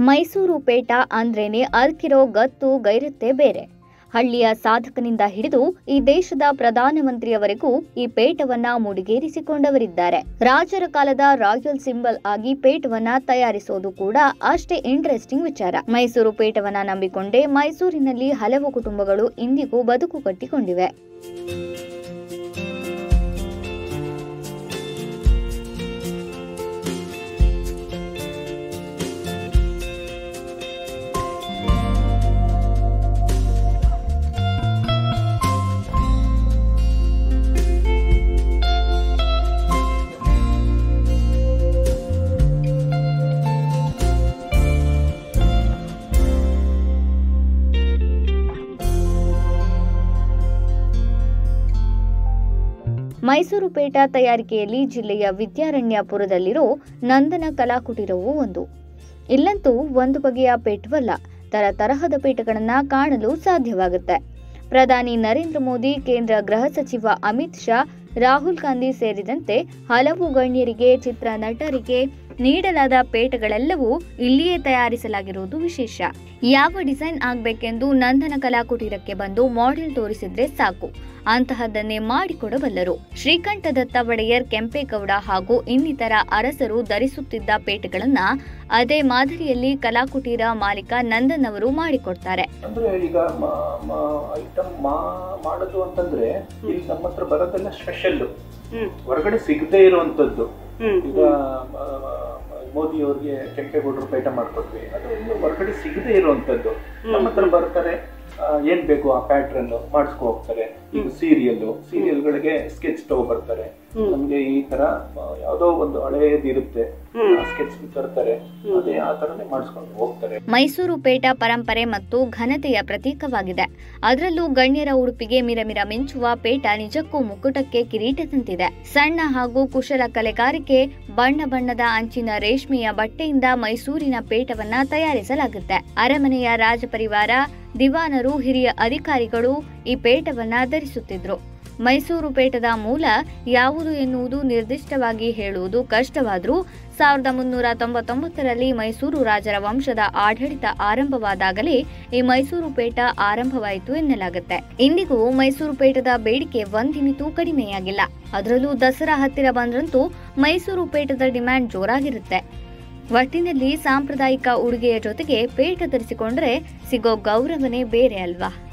ಮೈಸೂರು ಪೇಟ ಅಂದ್ರೇನೆ ಅರ್ಕಿರೋ ಗತ್ತು ಗೈರತ್ತೆ ಬೇರೆ ಹಳ್ಳಿಯ ಸಾಧಕನಿಂದ ಹಿಡಿದು ಈ ದೇಶದ ಪ್ರಧಾನಮಂತ್ರಿಯವರೆಗೂ ಈ ಪೇಟವನ್ನ ಮುಡಿಗೇರಿಸಿಕೊಂಡವರಿದ್ದಾರೆ ರಾಜರ ಕಾಲದ ರಾಯಲ್ ಸಿಂಬಲ್ ಆಗಿ ಪೇಟವನ್ನ ತಯಾರಿಸೋದು ಕೂಡ ಅಷ್ಟೇ ಇಂಟ್ರೆಸ್ಟಿಂಗ್ ವಿಚಾರ ಮೈಸೂರು ಪೇಟವನ್ನ ನಂಬಿಕೊಂಡೇ ಮೈಸೂರಿನಲ್ಲಿ ಹಲವು ಕುಟುಂಬಗಳು ಇಂದಿಗೂ ಬದುಕು ಕಟ್ಟಿಕೊಂಡಿವೆ ಮೈಸೂರು ಪೇಟ ತಯಾರಿಕೆಯಲ್ಲಿ ಜಿಲ್ಲೆಯ ವಿದ್ಯಾರಣ್ಯಪುರದಲ್ಲಿರೋ ನಂದನ ಕಲಾಕುಟೀರವೂ ಒಂದು ಇಲ್ಲಂತೂ ಒಂದು ಬಗೆಯ ಪೇಟವಲ್ಲ ತರತರಹದ ಪೇಟಗಳನ್ನ ಕಾಣಲು ಸಾಧ್ಯವಾಗುತ್ತೆ ಪ್ರಧಾನಿ ನರೇಂದ್ರ ಮೋದಿ ಕೇಂದ್ರ ಗೃಹ ಸಚಿವ ಅಮಿತ್ ಶಾ ರಾಹುಲ್ ಗಾಂಧಿ ಸೇರಿದಂತೆ ಹಲವು ಗಣ್ಯರಿಗೆ ಚಿತ್ರ ನಟರಿಗೆ ನೀಡಲಾದ ಪೇಟಗಳೆಲ್ಲವೂ ಇಲ್ಲಿಯೇ ತಯಾರಿಸಲಾಗಿರುವುದು ವಿಶೇಷ ಯಾವ ಡಿಸೈನ್ ಆಗಬೇಕೆಂದು ನಂದನ ಕಲಾಕುಟೀರಕ್ಕೆ ಬಂದು ಮಾಡೆಲ್ ತೋರಿಸಿದ್ರೆ ಸಾಕು ಅಂತಹದ್ದನ್ನೇ ಮಾಡಿಕೊಡಬಲ್ಲರು ಶ್ರೀಕಂಠದತ್ತ ಒಡೆಯರ್ ಕೆಂಪೇಗೌಡ ಹಾಗೂ ಇನ್ನಿತರ ಅರಸರು ಧರಿಸುತ್ತಿದ್ದ ಪೇಟೆಗಳನ್ನ ಅದೇ ಮಾದರಿಯಲ್ಲಿ ಕಲಾಕುಟೀರ ಮಾಲೀಕ ನಂದನ್ ಅವರು ಮಾಡಿಕೊಡ್ತಾರೆ ಅಂದ್ರೆ ಈಗ ಐಟಮ್ ಮಾ ಮಾಡೋದು ಅಂತಂದ್ರೆ ಇಲ್ಲಿ ನಮ್ಮ ಹತ್ರ ಬರೋದೆಲ್ಲ ಸ್ಪೆಷಲ್ ಹೊರಗಡೆ ಸಿಗದೆ ಇರುವಂತದ್ದು ಈಗ ಆ, ಮೋದಿ ಅವ್ರಿಗೆ ಕೆಂಪೇಗೌಡರು ಪೇಟ ಮಾಡ್ಕೊಟ್ವಿ ಅದು ಇನ್ನು ಹೊರಗಡೆ ಸಿಗದೆ ಇರುವಂತದ್ದು ನಮ್ಮ ಹತ್ರ ಬರ್ತಾರೆ ಆ, ಏನ್ ಬೇಕು ಆ ಪ್ಯಾಟ್ರನ್ ಮಾಡಿಸ್ಕೊ ಹೋಗ್ತಾರೆ ಈಗ ಸೀರಿಯಲ್ ಸೀರಿಯಲ್ಗಳಿಗೆ ಸ್ಕೆಚ್ ತಗೋ ಬರ್ತಾರೆ ನಮ್ಗೆ ಈ ತರ ಆ, ಯಾವ್ದೋ ಒಂದು ಹಳೇದು ಇರುತ್ತೆ ಸ್ಕೆಚ್ ತರ್ತಾರೆ ಅದೇ ಆ ತರನೇ ಮಾಡಿಸ್ಕೊಂಡು ಹೋಗ್ತಾರೆ ಮೈಸೂರು ಪೇಟ ಪರಂಪರೆ ಮತ್ತು ಘನತೆಯ ಪ್ರತೀಕವಾಗಿದೆ ಅದರಲ್ಲೂ ಗಣ್ಯರ ಉಡುಪಿಗೆ ಮಿರಮಿರ ಮಿಂಚುವ ಪೇಟ ನಿಜಕ್ಕೂ ಮುಕ್ಕುಟಕ್ಕೆ ಕಿರೀಟದಂತಿದೆ ಸಣ್ಣ ಹಾಗೂ ಕುಶಲ ಕಲೆಗಾರಿಕೆ ಬಣ್ಣ ಬಣ್ಣದ ಅಂಚಿನ ರೇಷ್ಮೆಯ ಬಟ್ಟೆಯಿಂದ ಮೈಸೂರಿನ ಪೇಟವನ್ನ ತಯಾರಿಸಲಾಗುತ್ತೆ ಅರಮನೆಯ ರಾಜಪರಿವಾರ ದಿವಾನರು ಹಿರಿಯ ಅಧಿಕಾರಿಗಳು ಈ ಪೇಟವನ್ನ ಧರಿಸುತ್ತಿದ್ರು ಮೈಸೂರು ಪೇಟದ ಮೂಲ ಯಾವುದು ಎನ್ನುವುದು ನಿರ್ದಿಷ್ಟವಾಗಿ ಹೇಳುವುದು ಕಷ್ಟವಾದರೂ ಸಾವಿರದ ಮುನ್ನೂರ ತೊಂಬತ್ತೊಂಬತ್ತರಲ್ಲಿ ಮೈಸೂರು ರಾಜರ ವಂಶದ ಆಡಳಿತ ಆರಂಭವಾದಾಗಲೇ ಈ ಮೈಸೂರು ಪೇಟ ಆರಂಭವಾಯಿತು ಎನ್ನಲಾಗುತ್ತೆ ಇಂದಿಗೂ ಮೈಸೂರು ಪೇಟದ ಬೇಡಿಕೆ ಒಂದಿನಿತೂ ಕಡಿಮೆಯಾಗಿಲ್ಲ ಅದರಲ್ಲೂ ದಸರಾ ಹತ್ತಿರ ಬಂದ್ರಂತೂ ಮೈಸೂರು ಪೇಟದ ಡಿಮ್ಯಾಂಡ್ ಜೋರಾಗಿರುತ್ತೆ ಒಟ್ಟಿನಲ್ಲಿ ಸಾಂಪ್ರದಾಯಿಕ ಉಡುಗೆಯ ಜೊತೆಗೆ ಪೇಟ ಧರಿಸಿಕೊಂಡ್ರೆ ಸಿಗೋ ಗೌರವನೇ ಬೇರೆ ಅಲ್ವಾ